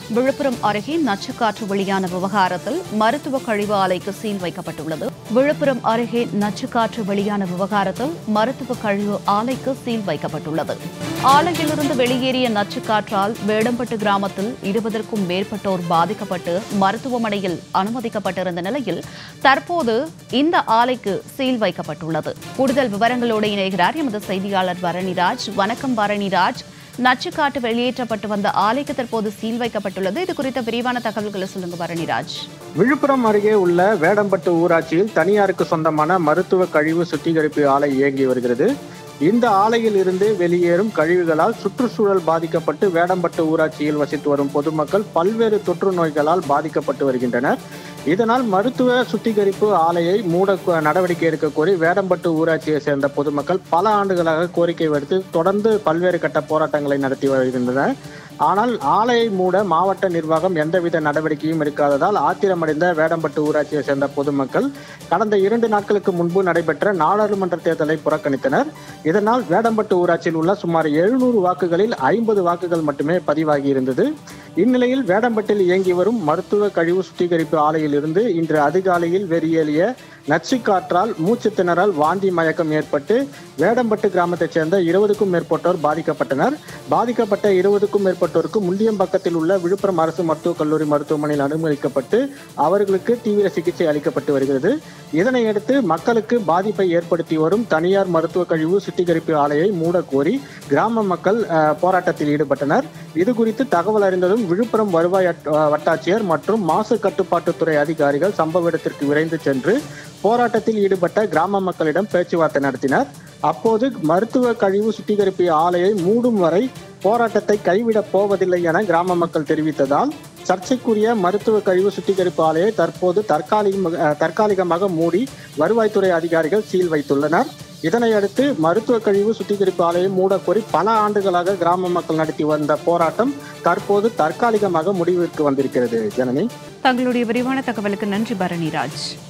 விழுப்புரம் அருகே நச்சுக்காற்று வெளியான விவகாரத்தில் மருத்துவ கழிவு ஆலைக்கு சீல் வைக்கப்பட்டுள்ளது விழுப்புரம் அருகே நச்சுக்காற்று வெளியான விவகாரத்தில் மருத்துவ கழிவு ஆலைக்கு சீல் வைக்கப்பட்டுள்ளது ஆலையிலிருந்து வெளியேறிய நச்சுக்காற்றால் வேடம்பட்டு கிராமத்தில் இருபதற்கும் மேற்பட்டோர் பாதிக்கப்பட்டு மருத்துவமனையில் அனுமதிக்கப்பட்டிருந்த நிலையில் தற்போது இந்த ஆலைக்கு சீல் வைக்கப்பட்டுள்ளது கூடுதல் விவரங்களோடு இணைகிறார் எமது செய்தியாளர் பரணிராஜ் வணக்கம் பரணிராஜ் நச்சுக்காட்டு வெளியேற்றப்பட்டு வந்த ஆலைக்கு தற்போது சீல் வைக்கப்பட்டுள்ளது இது குறித்த விரிவான தகவல்களை சொல்லுங்க பரணிராஜ் விழுப்புரம் அருகே உள்ள வேடம்பட்டு ஊராட்சியில் தனியாருக்கு சொந்தமான மருத்துவ கழிவு சுத்திகரிப்பு ஆலை இயங்கி வருகிறது இந்த ஆலையில் இருந்து வெளியேறும் கழிவுகளால் சுற்றுச்சூழல் பாதிக்கப்பட்டு வேடம்பட்டு ஊராட்சியில் வசித்து வரும் பொதுமக்கள் பல்வேறு தொற்று நோய்களால் பாதிக்கப்பட்டு வருகின்றனர் இதனால் மருத்துவ சுத்திகரிப்பு ஆலையை மூட கோ- நடவடிக்கை எடுக்க கோரி வேடம்பட்டு ஊராட்சியை சேர்ந்த பொதுமக்கள் பல ஆண்டுகளாக கோரிக்கை விடுத்து தொடர்ந்து பல்வேறு கட்ட போராட்டங்களை நடத்தி வருகின்றனர் ஆனால் ஆலையை மூட மாவட்ட நிர்வாகம் எந்தவித நடவடிக்கையும் எடுக்காததால் ஆத்திரமடைந்த வேடம்பட்டு ஊராட்சியை சேர்ந்த பொதுமக்கள் கடந்த இரண்டு நாட்களுக்கு முன்பு நடைபெற்ற நாடாளுமன்ற தேர்தலை புறக்கணித்தனர் இதனால் வேடம்பட்டு ஊராட்சியில் உள்ள சுமார் எழுநூறு வாக்குகளில் ஐம்பது வாக்குகள் மட்டுமே பதிவாகி இருந்தது இந்நிலையில் வேடம்பட்டில் இயங்கி வரும் மருத்துவ கழிவு சுத்திகரிப்பு ஆலையில் இருந்து இன்று அதிகாலையில் வெளியேறிய நச்சு காற்றால் மூச்சு திணறல் வாந்தி மயக்கம் ஏற்பட்டு வேடம்பட்டு கிராமத்தைச் சேர்ந்த இருபதுக்கும் மேற்பட்டோர் பாதிக்கப்பட்டனர் பாதிக்கப்பட்ட இருபதுக்கும் மேற்பட்டோருக்கு முண்டியம்பக்கத்தில் உள்ள விழுப்புரம் அரசு மருத்துவக் கல்லூரி மருத்துவமனையில் அனுமதிக்கப்பட்டு அவர்களுக்கு தீவிர சிகிச்சை அளிக்கப்பட்டு வருகிறது இதனையடுத்து மக்களுக்கு பாதிப்பை ஏற்படுத்தி வரும் தனியார் மருத்துவ கழிவு சுத்திகரிப்பு ஆலையை மூட கோரி கிராம மக்கள் அஹ், போராட்டத்தில் ஈடுபட்டனர் இது குறித்து தகவல் அறிந்ததும் விழுப்புரம் வருவாய் அட்- அஹ், வட்டாட்சியர் மற்றும் மாசு கட்டுப்பாட்டுத்துறை அதிகாரிகள் சம்பவ இடத்திற்கு விரைந்து சென்று போராட்டத்தில் ஈடுபட்ட கிராம மக்களிடம் பேச்சுவார்த்தை நடத்தினர் அப்போது மருத்துவ கழிவு சுத்திகரிப்பு ஆலையை மூடும் வரை போராட்டத்தை கைவிடப் போவதில்லை என கிராம மக்கள் தெரிவித்ததால் சர்ச்சைக்குரிய மருத்துவ கழிவு சுத்திகரிப்பு ஆலையை தற்போது தற்காலிக அஹ், தற்காலிகமாக மூடி வருவாய்த்துறை அதிகாரிகள் சீல் வைத்துள்ளனர் இதனையடுத்து மருத்துவ கழிவு சுத்திகரிப்பு ஆலையை மூடக்கோரி பல ஆண்டுகளாக கிராம மக்கள் நடத்தி வந்த போராட்டம் தற்போது தற்காலிகமாக முடிவிற்கு வந்திருக்கிறது ஜனனி தங்களுடைய விரிவான தகவலுக்கு நன்றி பரணிராஜ்